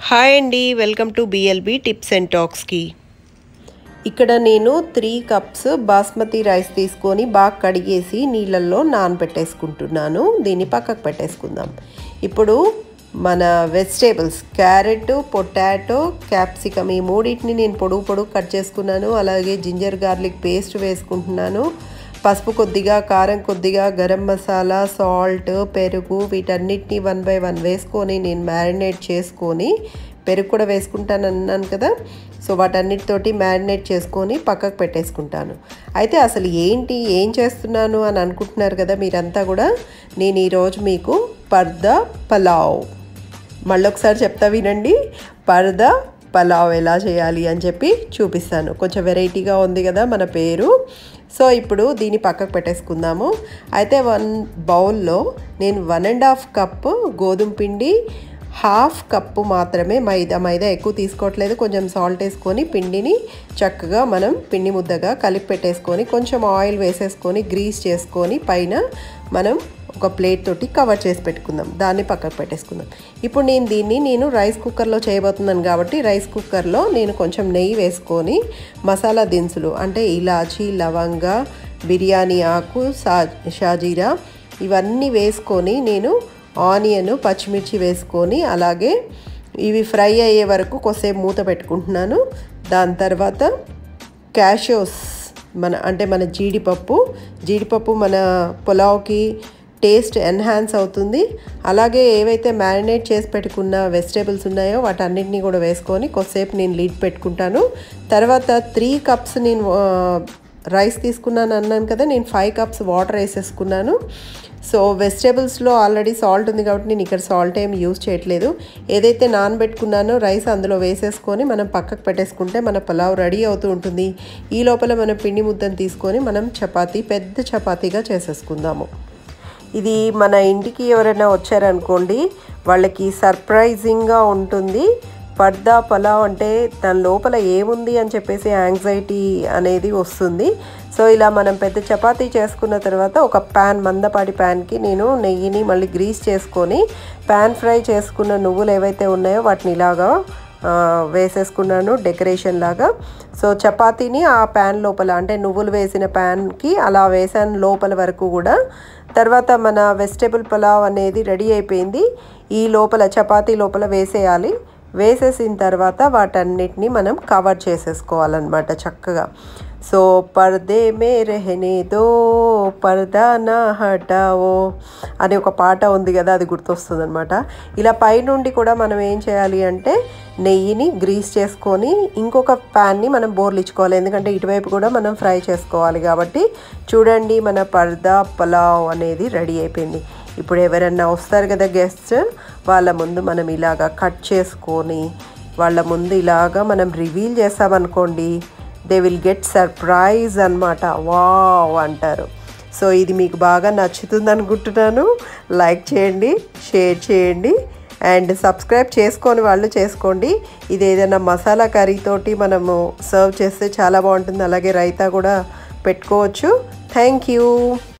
hi అండి welcome to BLB tips and టాక్స్కి ఇక్కడ నేను త్రీ కప్స్ బాస్మతి రైస్ తీసుకొని బాగా కడిగేసి నీళ్ళల్లో నానబెట్టేసుకుంటున్నాను దీన్ని పక్కకు పెట్టేసుకుందాం ఇప్పుడు మన వెజిటేబుల్స్ క్యారెట్ పొటాటో క్యాప్సికమ్ ఈ మూడింటిని నేను పొడుగు పొడుగు కట్ చేసుకున్నాను అలాగే జింజర్ గార్లిక్ పేస్ట్ వేసుకుంటున్నాను పసుపు కొద్దిగా కారం కొద్దిగా గరం మసాలా సాల్ట్ పెరుగు వీటన్నిటిని వన్ బై వన్ వేసుకొని నేను మ్యారినేట్ చేసుకొని పెరుగు కూడా వేసుకుంటాను అన్నాను కదా సో వాటన్నిటితోటి మ్యారినేట్ చేసుకొని పక్కకు పెట్టేసుకుంటాను అయితే అసలు ఏంటి ఏం చేస్తున్నాను అని అనుకుంటున్నారు కదా మీరంతా కూడా నేను ఈరోజు మీకు పర్దా పలావ్ మళ్ళొకసారి చెప్తా వినండి పర్దా పలావ్ ఎలా చేయాలి అని చెప్పి చూపిస్తాను కొంచెం వెరైటీగా ఉంది కదా మన పేరు సో ఇప్పుడు దీన్ని పక్కకు పెట్టేసుకుందాము అయితే వన్ బౌల్లో నేను వన్ అండ్ హాఫ్ కప్ గోధుమ పిండి హాఫ్ కప్పు మాత్రమే మైదా మైదా ఎక్కువ తీసుకోవట్లేదు కొంచెం సాల్ట్ వేసుకొని పిండిని చక్కగా మనం పిండి ముద్దగా కలిపి పెట్టేసుకొని కొంచెం ఆయిల్ వేసేసుకొని గ్రీస్ చేసుకొని పైన మనం ఒక ప్లేట్ తోటి కవర్ చేసి పెట్టుకుందాం దాన్ని పక్కకు పెట్టేసుకుందాం ఇప్పుడు నేను దీన్ని నేను రైస్ కుక్కర్లో చేయబోతున్నాను కాబట్టి రైస్ కుక్కర్లో నేను కొంచెం నెయ్యి వేసుకొని మసాలా దినుసులు అంటే ఇలాచీ లవంగ బిర్యానీ ఆకు సా షాజీరా ఇవన్నీ వేసుకొని నేను ఆనియన్ పచ్చిమిర్చి వేసుకొని అలాగే ఇవి ఫ్రై అయ్యే వరకు కొద్దిసేపు మూత పెట్టుకుంటున్నాను దాని తర్వాత క్యాషోస్ మన అంటే మన జీడిపప్పు జీడిపప్పు మన పులావ్కి టేస్ట్ ఎన్హాన్స్ అవుతుంది అలాగే ఏవైతే మ్యారినేట్ చేసి పెట్టుకున్న వెజిటేబుల్స్ ఉన్నాయో వాటన్నిటిని కూడా వేసుకొని కొద్దిసేపు నేను లీడ్ పెట్టుకుంటాను తర్వాత త్రీ కప్స్ నేను రైస్ తీసుకున్నాను అన్నాను కదా నేను ఫైవ్ కప్స్ వాటర్ వేసేసుకున్నాను సో వెజిటేబుల్స్లో ఆల్రెడీ సాల్ట్ ఉంది కాబట్టి నేను ఇక్కడ సాల్ట్ ఏం యూజ్ చేయట్లేదు ఏదైతే నానబెట్టుకున్నానో రైస్ అందులో వేసేసుకొని మనం పక్కకు పెట్టేసుకుంటే మన పులావ్ రెడీ అవుతూ ఉంటుంది ఈ లోపల మనం పిండి ముద్దను తీసుకొని మనం చపాతీ పెద్ద చపాతీగా చేసేసుకుందాము ఇది మన ఇంటికి ఎవరైనా వచ్చారనుకోండి వాళ్ళకి సర్ప్రైజింగ్గా ఉంటుంది పర్దా పలావ్ అంటే దాని లోపల ఏముంది అని చెప్పేసి యాంగ్జైటీ అనేది వస్తుంది సో ఇలా మనం పెద్ద చపాతీ చేసుకున్న తర్వాత ఒక ప్యాన్ మందపాటి ప్యాన్కి నేను నెయ్యిని మళ్ళీ గ్రీస్ చేసుకొని ప్యాన్ ఫ్రై చేసుకున్న నువ్వులు ఏవైతే ఉన్నాయో వాటిని ఇలాగా వేసేసుకున్నాను డెకరేషన్ లాగా సో చపాతీని ఆ ప్యాన్ లోపల అంటే నువ్వులు వేసిన ప్యాన్కి అలా వేసాను లోపల వరకు కూడా తర్వాత మన వెజిటేబుల్ పులావ్ అనేది రెడీ అయిపోయింది ఈ లోపల చపాతీ లోపల వేసేయాలి వేసేసిన తర్వాత వాటన్నిటిని మనం కవర్ చేసేసుకోవాలన్నమాట చక్కగా సో పర్దే మే రెహనే దో పర్దా నా హటావో అని ఒక పాట ఉంది కదా అది గుర్తొస్తుంది అనమాట ఇలా పైనుండి కూడా మనం ఏం చేయాలి అంటే నెయ్యిని గ్రీస్ చేసుకొని ఇంకొక ప్యాన్ని మనం బోర్లిచ్చుకోవాలి ఎందుకంటే ఇటువైపు కూడా మనం ఫ్రై చేసుకోవాలి కాబట్టి చూడండి మన పర్దా పలావ్ అనేది రెడీ అయిపోయింది ఇప్పుడు ఎవరన్నా వస్తారు కదా గెస్ట్ వాళ్ళ ముందు మనం ఇలాగా కట్ చేసుకొని వాళ్ళ ముందు ఇలాగా మనం రివీల్ చేస్తామనుకోండి దే విల్ గెట్ సర్ప్రైజ్ అనమాట వావ్ అంటారు సో ఇది మీకు బాగా నచ్చుతుంది అనుకుంటున్నాను లైక్ చేయండి షేర్ చేయండి అండ్ సబ్స్క్రైబ్ చేసుకొని వాళ్ళు చేసుకోండి ఇది ఏదైనా మసాలా కర్రీతోటి మనము సర్వ్ చేస్తే చాలా బాగుంటుంది అలాగే రైతా కూడా పెట్టుకోవచ్చు థ్యాంక్ యూ